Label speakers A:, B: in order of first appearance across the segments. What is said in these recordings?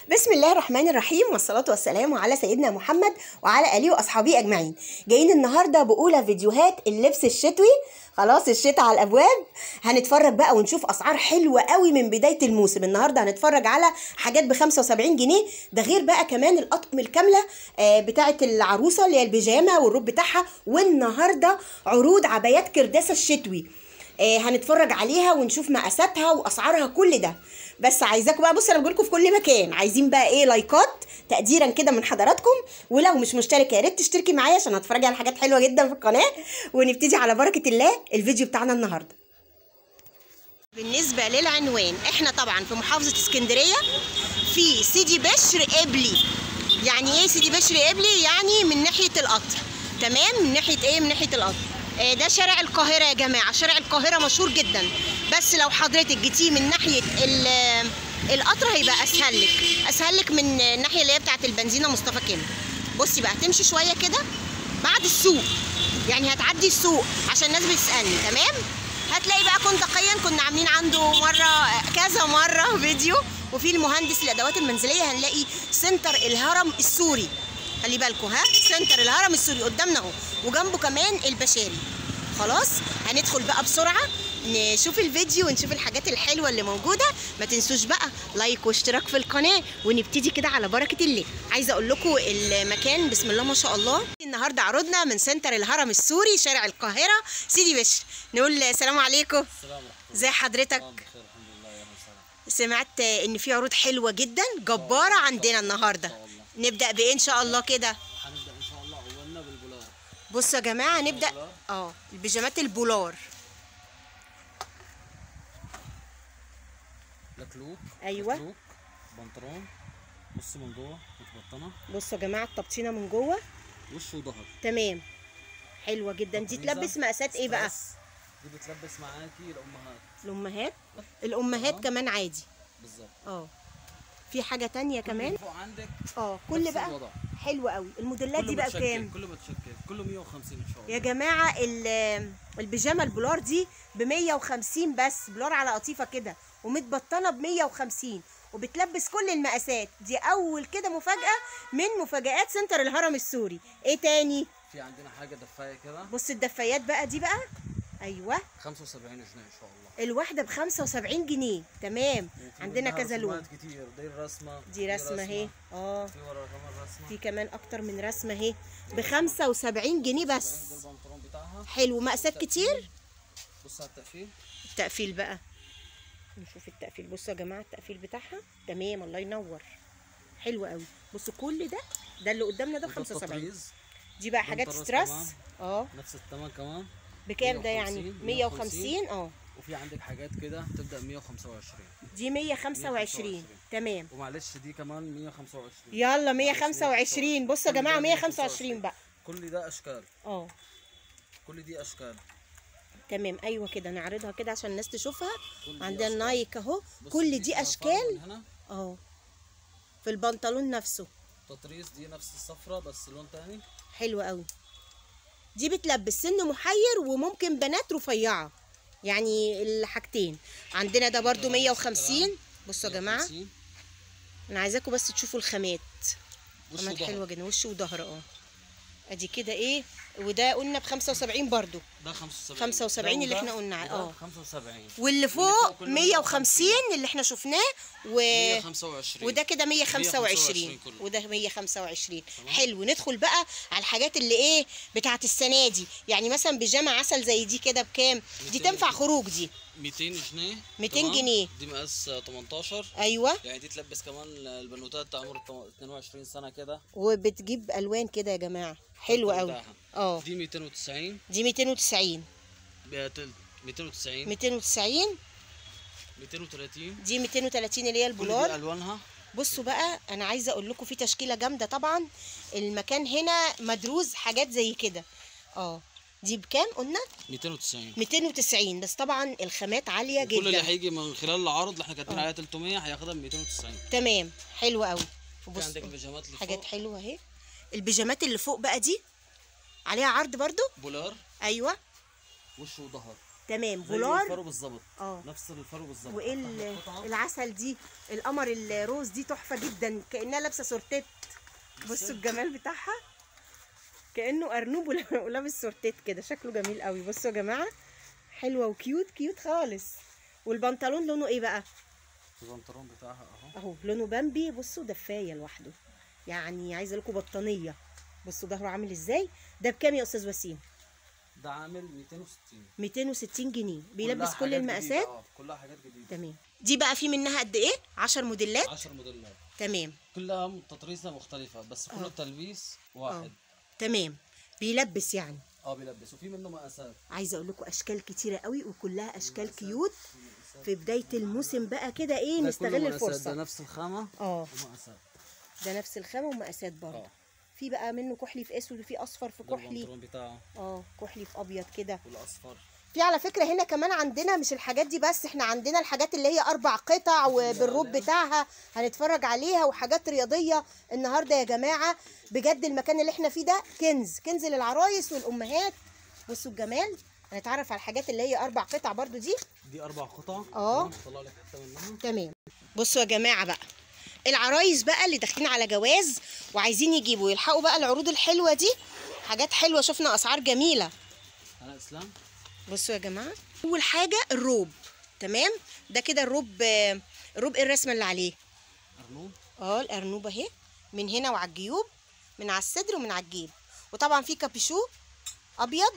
A: بسم الله الرحمن الرحيم والصلاة والسلام على سيدنا محمد وعلى آله وأصحابه أجمعين جايين النهاردة بأولى فيديوهات اللبس الشتوي خلاص الشتاء على الأبواب هنتفرج بقى ونشوف أسعار حلوة قوي من بداية الموسم النهاردة هنتفرج على حاجات ب 75 جنيه ده غير بقى كمان الأطقم الكاملة آه، بتاعة العروسة اللي هي البيجامة والروب بتاعها والنهاردة عروض عبايات كرداسة الشتوي آه، هنتفرج عليها ونشوف مقاساتها واسعارها كل ده بس عايزاكم بقى بصوا انا بقول لكم في كل مكان عايزين بقى ايه لايكات تقديرا كده من حضراتكم ولو مش مشتركه يا ريت تشتركي معايا عشان هتفرجي على حاجات حلوه جدا في القناه ونبتدي على بركه الله الفيديو بتاعنا النهارده بالنسبه للعنوان احنا طبعا في محافظه اسكندريه في سيدي بشر قبلي يعني ايه سيدي بشر قبلي يعني من ناحيه القطر تمام من ناحيه ايه من ناحيه القطر آه، ده شارع القاهرة يا جماعة شارع القاهرة مشهور جدا بس لو حضرتك جيتيه من ناحية ال- القطر هيبقى أسهل لك أسهل لك من الناحية اللي هي بتاعة البنزينة مصطفى كامل بصي بقى تمشي شوية كده بعد السوق يعني هتعدي السوق عشان الناس بتسألني تمام هتلاقي بقى كندقيا كنا عاملين عنده مرة كذا مرة فيديو وفي المهندس الأدوات المنزلية هنلاقي سنتر الهرم السوري خلي بالكم ها سنتر الهرم السوري قدامنا اهو وجنبه كمان البشاري خلاص هندخل بقى بسرعه نشوف الفيديو ونشوف الحاجات الحلوه اللي موجوده ما تنسوش بقى لايك واشتراك في القناه ونبتدي كده على بركه الله عايزه اقول لكم المكان بسم الله ما شاء الله النهارده عرضنا من سنتر الهرم السوري شارع القاهره سيدي بشر نقول السلام عليكم
B: السلام ورحمة
A: ازي حضرتك
B: الله بخير الحمد لله يا مساء
A: سمعت ان في عروض حلوه جدا جباره عندنا النهارده نبدا بايه ان شاء الله كده
B: هنبدأ إن شاء الله أولنا بالبولار
A: بصوا يا جماعه نبدا اه البيجامات البولار
B: لكلوك
A: أيوة.
B: لكلوك بنطلون بص من جوه متبطنة
A: بصوا يا جماعه التبطينه من جوه
B: وش وظهر
A: تمام حلوه جدا دي
B: قميصة،
A: تلبس مقاسات ايه بقى
B: ستريس. دي بتلبس معاكي الأمهات
A: الامهات الامهات
B: آه.
A: كمان عادي
B: بالظبط
A: اه في حاجه تانية كمان
B: فوق عندك
A: اه كل
B: نفس
A: بقى
B: الوضع.
A: حلو قوي الموديلات
B: كله
A: دي بقى
B: متشكل،
A: بكام
B: كله متشكل كله 150 إن شاء الله
A: يا جماعه ال- البيجامه البولار دي ب 150 بس بلار على قطيفه كده ومتبطنه ب 150 وبتلبس كل المقاسات دي اول كده مفاجاه من مفاجآت سنتر الهرم السوري ايه تاني
B: في عندنا حاجة دفاية كده
A: بص الدفايات بقى دي بقى ايوه
B: 75 جنيه إن شاء الله
A: الواحده ب 75 جنيه تمام
B: وفي
A: عندنا
B: منها
A: كذا لون
B: رسومات كتير دي الرسمة
A: دي رسمه اهي اه
B: في ورا كمان رسمة
A: في كمان اكتر من رسمه اهي ب 75 جنيه بس
B: ده البنطلون بتاعها
A: حلو مقاسات كتير
B: بص على التقفيل
A: التقفيل بقى نشوف التقفيل بصوا يا جماعه التقفيل بتاعها تمام الله ينور حلو قوي بصوا كل ده ده اللي قدامنا ده ب
B: وده
A: 75
B: التطريز
A: دي بقى حاجات
B: بنطلون
A: ستريس
B: كمان.
A: اه
B: نفس الثمن كمان
A: بكام ده يعني
B: 150
A: 150 اه
B: وفي عندك حاجات كده تبدا 125
A: دي 125
B: 125.
A: تمام
B: ومعلش دي كمان 125
A: يلا 125 بصوا يا
B: كل
A: جماعه
B: ده
A: 125 بقى
B: كل ده اشكال
A: اه
B: كل دي اشكال
A: تمام ايوه كده نعرضها كده عشان الناس تشوفها
B: كل دي
A: عندنا
B: أشكال.
A: نايك اهو
B: بص
A: كل دي
B: فيها فرق
A: اشكال
B: من هنا
A: اه في البنطلون نفسه
B: تطريز دي نفس الصفرة بس لون تاني
A: حلو قوي دي بتلبس سن محير وممكن بنات رفيعه يعني الحاجتين عندنا ده برضو 150 بصوا يا جماعه
B: 150.
A: انا عايزاكم بس تشوفوا الخامات
B: وش
A: خامات
B: وظهر.
A: حلوه جدا وش وظهر اه ادي كده ايه وده قلنا ب 75 برضو
B: ده 75
A: 75
B: ده
A: اللي
B: وده
A: احنا قلنا عليه.
B: وده
A: اه.
B: 75
A: واللي
B: فوق
A: فوق
B: كله
A: 150 اللي احنا شفناه و
B: 125
A: وده كده 125
B: 125 كله.
A: وده 125 حلو ندخل بقى على الحاجات اللي ايه بتاعت السنه دي يعني مثلا بيجامه عسل زي دي كده بكام دي
B: 200
A: تنفع خروج دي
B: 200 جنيه
A: 200
B: تمام؟
A: جنيه.
B: دي مقاس 18
A: ايوه
B: يعني دي تلبس كمان البنوتات عمر 22 سنه كده
A: وبتجيب الوان كده يا جماعه حلو قوي
B: بتاعها.
A: اه
B: دي 290
A: دي 290
B: بقى تل- 290
A: 290
B: 230
A: دي 230 اللي هي
B: كل دي
A: البولار
B: الوانها
A: بصوا بقى انا عايزه اقول لكم في تشكيله جامده طبعا المكان هنا مدروس حاجات زي كده اه دي بكام قلنا
B: 290
A: 290 بس طبعا الخامات عاليه
B: كل اللي
A: جدا
B: هيجي من خلال العرض اللي احنا كاتبين عليها 300 هياخدها ب 290
A: تمام حلو قوي
B: في
A: وبص
B: عندك البيجامات اللي
A: حاجات
B: فوق
A: حلوه اهي البيجامات اللي فوق بقى دي عليها عرض برضو
B: بولار
A: ايوه
B: وش وظهر
A: تمام
B: زي
A: بولار
B: الفرو بالظبط
A: اه
B: نفس الفرو بالظبط
A: وايه
B: فتح
A: ال-
B: القطعة.
A: العسل دي القمر الروز دي تحفه جدا كانها لابسه سورتيت بصوا الجمال بتاعها كانه ارنوب ول- ولابس سورتيت كده شكله جميل قوي بصوا يا جماعه حلوه وكيوت كيوت خالص والبنطلون لونه ايه بقى
B: البنطلون بتاعها اهو
A: اهو لونه بامبي بصوا دفايه لوحده يعني عايزه لكم بطانيه بصوا ظهره عامل ازاي ده بكام يا استاذ وسيم
B: ده عامل 260
A: 260 جنيه
B: كلها
A: بيلبس كل
B: حاجات جديدة،
A: المقاسات
B: اه كلها حاجات جديده
A: تمام دي بقى في منها قد ايه 10 موديلات
B: 10 موديلات
A: تمام
B: كلها تطريزه مختلفه بس كل
A: اه.
B: التلبيس واحد
A: تمام بيلبس يعني
B: اه بيلبس وفي منه مقاسات
A: عايزه اقول لكم اشكال كتيره قوي وكلها اشكال كيوت في بدايه الموسم بقى كده ايه
B: ده كله
A: نستغل
B: مقاسات، ده
A: الفرصه
B: نفس الخامه
A: اه
B: ومقاسات
A: ده نفس الخامه ومقاسات برضه
B: اه
A: في بقى منه كحلي في اسود وفي اصفر في
B: ده
A: كحلي
B: البنطلون بتاعه
A: اه كحلي في ابيض كده
B: والاصفر
A: في على فكره هنا كمان عندنا مش الحاجات دي بس احنا عندنا الحاجات اللي هي اربع قطع وبالروب بتاعها هنتفرج عليها وحاجات رياضيه النهارده يا جماعه بجد المكان اللي احنا فيه ده كنز كنز للعرايس والامهات بصوا الجمال هنتعرف على الحاجات اللي هي اربع قطع برضو دي
B: دي اربع قطع
A: اه.
B: طلع لك حته منها
A: تمام بصوا يا جماعه بقى العرايس بقى اللي داخلين على جواز وعايزين يجيبوا يلحقوا بقى العروض الحلوه دي حاجات حلوه شفنا اسعار جميله
B: انا اسلام
A: بصوا يا جماعه اول حاجه الروب تمام ده كده الروب آه، الروب ايه الرسمه اللي عليه
B: ارنوب
A: اه الارنوبه اهي من هنا وعلى الجيوب من على الصدر ومن على الجيب وطبعا في كابيشو ابيض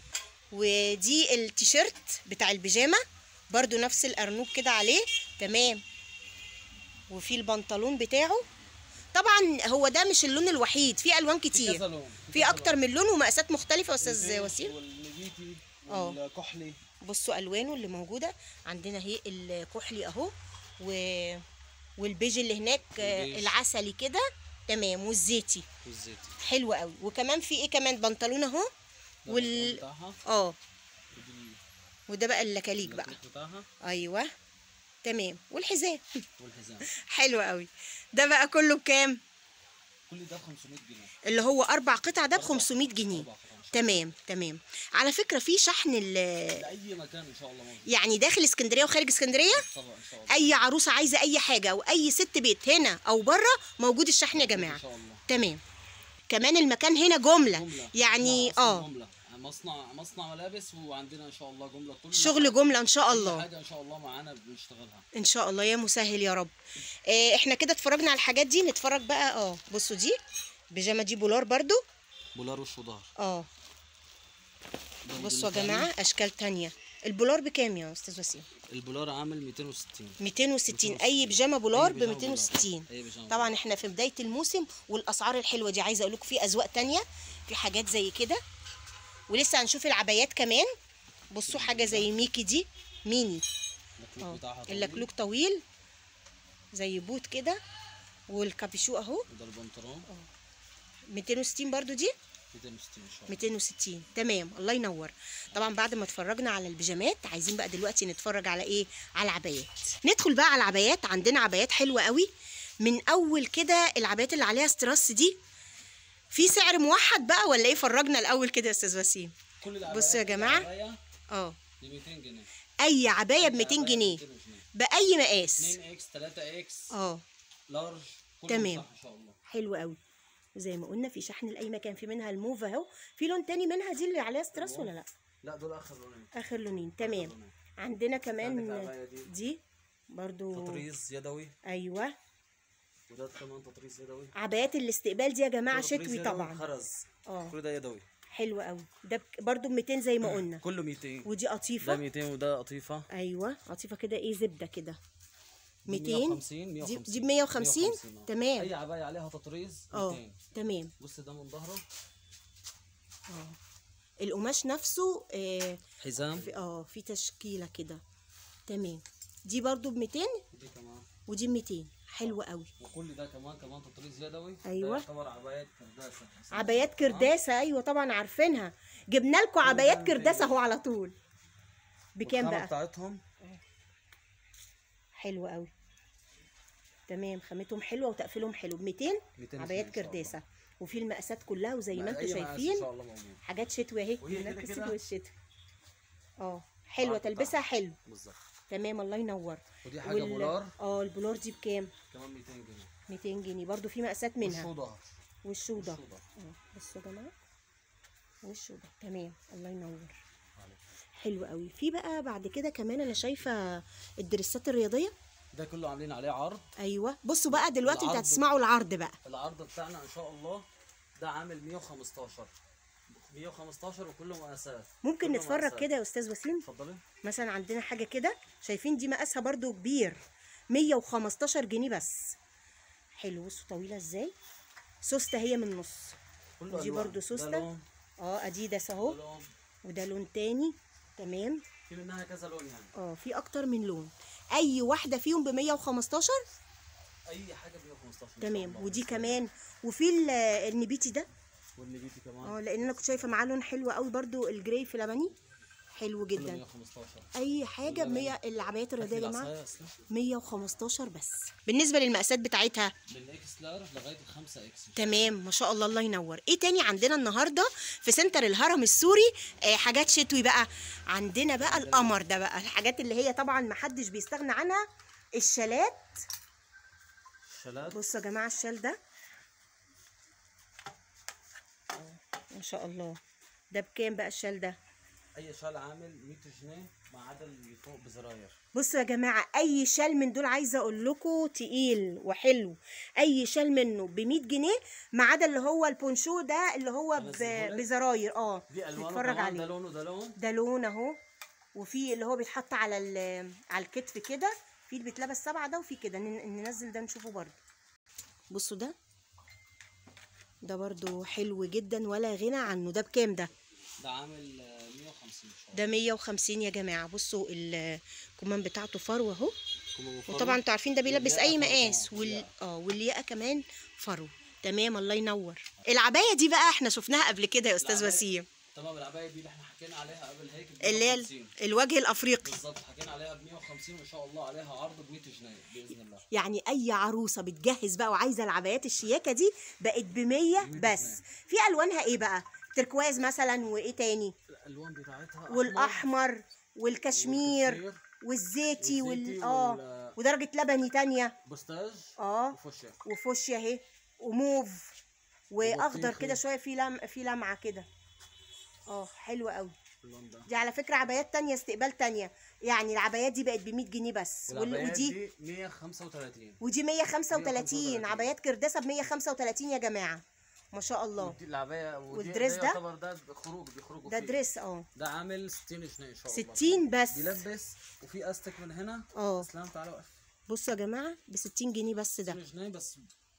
A: ودي التيشيرت بتاع البيجامه برضو نفس الارنوب كده عليه تمام وفي البنطلون بتاعه طبعا هو ده مش اللون الوحيد في الوان
B: في
A: كتير
B: كذا لون
A: في اكتر من لون ومقاسات مختلفه يا استاذ
B: البيج
A: وسيم
B: والنبيتي
A: اه.
B: والكحلي
A: بصوا الوانه اللي موجوده عندنا اهي الكحلي اهو و... والبيج اللي هناك آه،
B: والبيج.
A: العسلي كده تمام والزيتي
B: والزيتي
A: حلو قوي وكمان في ايه كمان بنطلون اهو
B: ده
A: وال-
B: البنطلون بتاعها
A: اه
B: ودي
A: وده بقى اللكاليك بقى
B: اللكليك بتاعها
A: ايوه تمام والحزام
B: والحزام
A: حلو قوي ده بقى كله بكام
B: كل ده ب 500 جنيه
A: اللي هو اربع قطع ده ب
B: أربع
A: 500
B: قطع،
A: جنيه
B: أربع قطع إن شاء
A: تمام تمام على فكره في شحن ال-
B: الله. لاي مكان ان شاء الله موجود
A: يعني داخل اسكندريه وخارج اسكندريه
B: طبعا ان شاء الله
A: اي عروسه عايزه اي حاجه او اي ست بيت هنا او بره موجود الشحن يا جماعه
B: ان شاء الله
A: تمام كمان المكان هنا جمله
B: جمله
A: يعني
B: إحنا أصلاً
A: اه
B: جمله مصنع مصنع ملابس وعندنا ان شاء الله جمله كل
A: شغل
B: حاجة-
A: جمله ان شاء
B: كل
A: الله
B: حاجه ان شاء الله معانا بنشتغلها
A: ان شاء الله يا مسهل يا رب آه احنا كده اتفرجنا على الحاجات دي نتفرج بقى اه بصوا دي بيجامه دي بولار برضو
B: بولار وش وظهر
A: اه
B: ده
A: بصوا يا
B: موديل
A: جماعه اشكال تانية البولار بكام يا استاذ وسيم
B: تاني. البولار عامل 260
A: 260 اي بيجامه بولار
B: أي
A: ب
B: بيجامة
A: 260
B: أي بيجامة
A: طبعا احنا في بدايه الموسم والاسعار الحلوه دي عايزه اقول لكم في اذواق تانية في حاجات زي كده ولسه هنشوف العبايات كمان بصوا حاجه زي ميكي دي ميني
B: اللكليك
A: اه
B: بتاعها طويل.
A: اللكلوك طويل زي بوت كده والكابيشو اهو
B: وده البنطلون
A: 260 برضو دي
B: 260 ان شاء الله
A: 260 تمام الله ينور طبعا بعد ما اتفرجنا على البيجامات عايزين بقى دلوقتي نتفرج على ايه على العبايات ندخل بقى على العبايات عندنا عبايات حلوه قوي من اول كده العبايات اللي عليها ستراس دي في سعر موحد بقى ولا ايه فرجنا الاول كده يا استاذ وسيم
B: كل العبايات
A: بصوا يا جماعة.
B: العباية
A: اه
B: ب 200 جنيه
A: اي عبايه ب 200
B: العباية
A: جنيه
B: 200 جنيه
A: باي مقاس
B: 2 اكس 3 اكس
A: اه
B: لارج كله
A: تمام.
B: متاح ان شاء الله
A: حلو قوي وزي ما قلنا في شحن لاي مكان في منها الموف اهو في لون تاني منها دي اللي عليها ستراس ولا لا
B: لا دول اخر لونين
A: اخر لونين تمام
B: لونين.
A: عندنا كمان
B: عندك العباية دي.
A: دي برضو
B: تطريز يدوي
A: ايوه
B: وده كمان تطريز يدوي
A: عبايات الاستقبال دي يا جماعه
B: ده تطريز
A: شتوي
B: يدوي
A: طبعا
B: خرز
A: اه
B: كل ده يدوي
A: حلو قوي ده بك- برضو ب 200 زي ما قلنا
B: كله 200
A: ودي
B: ده
A: قطيفه
B: 200 وده قطيفه
A: ايوه قطيفه كده ايه زبده كده
B: دي
A: 200
B: 150
A: دي
B: 150
A: دي ب 150
B: آه.
A: تمام
B: اي عبايه عليها تطريز
A: اه
B: 200
A: تمام
B: بص ده من ظهره
A: اه القماش نفسه آه
B: حزام
A: في اه في تشكيله كده تمام دي برضو ب 200
B: دي كمان
A: ودي ب 200 حلوه قوي
B: وكل ده كمان كمان تطريز يدوي ده
A: أيوة.
B: يعتبر عبايات كرداسه
A: عبايات كرداسه ايوه طبعا عارفينها جبنا لكم عبايات
B: ده
A: كرداسه
B: ميتين.
A: اهو على طول بكام
B: والخامة
A: بقى
B: بتاعتهم
A: حلو قوي تمام خامتهم حلوه وتقفيلهم حلو ب 200
B: 200
A: عبايات
B: إن شاء الله.
A: كرداسه وفي المقاسات كلها وزي ما
B: مع
A: انتم
B: أي مقاس ان
A: شايفين
B: شاء الله موجود
A: حاجات شتوي اهي
B: وهي كده
A: هناك
B: كده.
A: الشتوي والشتوي اه حلوه
B: العرض
A: تلبسها
B: بتاعها.
A: حلو
B: بالظبط
A: تمام الله ينور
B: ودي حاجه بولار
A: اه البولار دي بكام
B: كمان 200 جنيه
A: 200 جنيه برضو في مقاسات منها
B: وش وظهر
A: وش وده
B: وش وظهر.
A: اه بصوا يا جماعه وش وده تمام الله ينور حلو قوي في بقى بعد كده كمان انا شايفه الدريسات الرياضيه
B: ده كله عاملين عليه عرض
A: ايوه بصوا بقى دلوقتي انتوا
B: العرض-
A: هتسمعوا العرض بقى
B: العرض بتاعنا ان شاء الله ده عامل 115 115 وكله مقاسات
A: ممكن
B: كله
A: نتفرج
B: مقاسات.
A: كده يا استاذ وسيم
B: اتفضلي
A: مثلا عندنا حاجه كده شايفين دي مقاسها برضو كبير 115 جنيه بس حلو بصوا طويله ازاي سوسته هي من النص
B: كله
A: ودي
B: ألوان.
A: برضو
B: ده
A: سوستة.
B: لون،
A: اه اديداس
B: ده
A: اهو
B: لون.
A: وده لون تاني تمام
B: في منها كذا لون يعني
A: اه في اكتر من لون اي واحده فيهم ب 115
B: اي حاجه ب 115 إن شاء
A: تمام
B: الله.
A: ودي كمان وفي ال- النبيتي ده
B: والنبيتي كمان
A: اه لان انا كنت شايفه معاه لون حلو قوي برضو الجراي في لبني حلو
B: كله
A: جدا
B: 115
A: اي حاجه ب 100 العبايات الرياضيه يا جماعه
B: العصاية أصلاً
A: 115 بس بالنسبه للمقاسات بتاعتها
B: بالاكس لارج لغايه الخمسة اكس
A: تمام ما شاء الله الله ينور ايه تاني عندنا النهارده في سنتر الهرم السوري آه حاجات شتوي بقى عندنا بقى القمر ده بقى الحاجات اللي هي طبعا ما حدش بيستغنى عنها الشالات
B: شلات
A: بصوا يا جماعه الشال ده آه، ما شاء الله ده بكام بقى الشال ده
B: اي شال عامل 100 جنيه ما عدا اللي فوق بزراير
A: بصوا يا جماعه اي شال من دول عايزه اقول لكم تقيل وحلو اي شال منه ب 100 جنيه ما عدا اللي هو البونشو ده اللي هو ب-
B: هنزلهولك.
A: بزراير اه
B: دي الوانه
A: نتفرج
B: كمان
A: عليه
B: ده لون وده لون
A: ده لون اهو وفي اللي هو بيتحط على ال- على الكتف كده في اللي بيتلبس سبعة ده وفي كده نن- ننزل ده نشوفه برضو بصوا ده ده برضو حلو جدا ولا غنى عنه ده بكام ده
B: ده عامل آه، 150 ان شاء الله
A: ده 150 يا جماعه بصوا الكمام بتاعته فرو اهو
B: كله بفرو.
A: وطبعا انتوا عارفين ده بيلبس
B: والياقة
A: اي
B: فرو
A: مقاس
B: طبعاً،
A: وال
B: والياقة.
A: اه والياقه كمان فرو تمام الله ينور العبايه دي بقى احنا شفناها قبل كده يا استاذ
B: العباية-
A: وسيم
B: تمام العبايه دي اللي احنا حكينا عليها قبل هيك ب
A: اللي هي
B: 150
A: ال- الوجه الافريقي
B: بالظبط حكينا عليها ب 150 وان شاء الله عليها عرض ب 100 جنيه باذن الله
A: يعني اي عروسه بتجهز بقى وعايزه العبايات الشياكه دي بقت ب 100 بس في الوانها ايه بقى تركواز مثلا وايه تاني
B: الالوان بتاعتها أحمر
A: والاحمر والكشمير
B: والكشمير
A: والزيتي وال
B: والزيتي
A: اه
B: وال-
A: ودرجه لبني تانية
B: بوستاج
A: اه
B: وفوشيا
A: وفوشيا اهي وموف واخضر
B: وبطيخي.
A: كده شويه في لم في لمعه كده اه حلوه قوي
B: اللون ده
A: دي على فكره عبايات تانية استقبال تانية يعني العبايات دي بقت ب 100 جنيه بس وال-
B: والعبايات
A: ودي
B: دي 135
A: ودي 135
B: 135.
A: عبايات كرداسه ب 135 يا جماعه ما شاء الله
B: ودي العبايه ودي
A: والدريس ده؟
B: يعتبر ده خروج بيخرجوا
A: ده
B: فيه.
A: دريس اه
B: ده عامل 60 جنيه ان شاء الله
A: 60 بس
B: بيلبس وفي استك من هنا
A: اه
B: اسلام تعالى وقف
A: بصوا يا جماعه ب 60 جنيه بس ده
B: 60 جنيه بس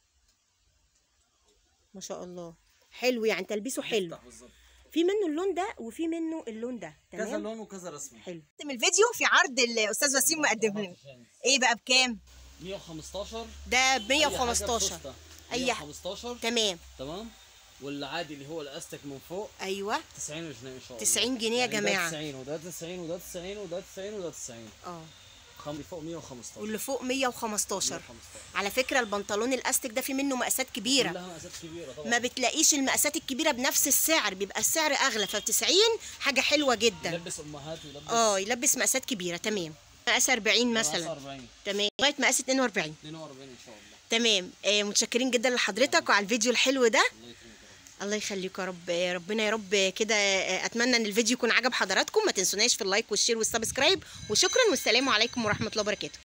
A: ما شاء الله حلو يعني تلبيسه حلو
B: بيفتح بالظبط
A: في منه اللون ده وفي منه اللون ده
B: كذا
A: تمام
B: لون وكذا رسمه
A: حلو الفيديو في عرض الاستاذ وسيم مقدمه لنا ايه بقى بكام
B: 115
A: ده ب
B: أي حاجة
A: 115
B: بسوستة.
A: أي ح-
B: 115
A: تمام
B: تمام والعادي اللي هو الاستك من فوق
A: ايوه
B: 90 جنيه ان شاء الله
A: 90 جنيه يا
B: يعني
A: جماعة.
B: ده 90 وده 90 وده 90 وده 90 وده 90
A: اه
B: خم... فوق 115
A: واللي فوق 115
B: 115
A: على فكره البنطلون الاستيك ده في منه مقاسات كبيره
B: كلها مقاسات كبيره طبعا
A: ما بتلاقيش المقاسات الكبيره بنفس السعر بيبقى السعر اغلى ف 90 حاجه حلوه جدا
B: يلبس امهات ويلبس
A: اه يلبس مقاسات كبيره تمام مقاس 40 مثلا
B: 40
A: تمام لغايه مقاس 42
B: 42 ان شاء الله
A: تمام آه متشكرين جدا لحضرتك وعلى الفيديو الحلو ده
B: الله يكرمك يا رب.
A: الله يخليك يا رب آه، ربنا يا رب كده آه، اتمنى ان الفيديو يكون عجب حضراتكم ما تنسوناش في اللايك والشير والسبسكرايب وشكرا والسلام عليكم ورحمه الله وبركاته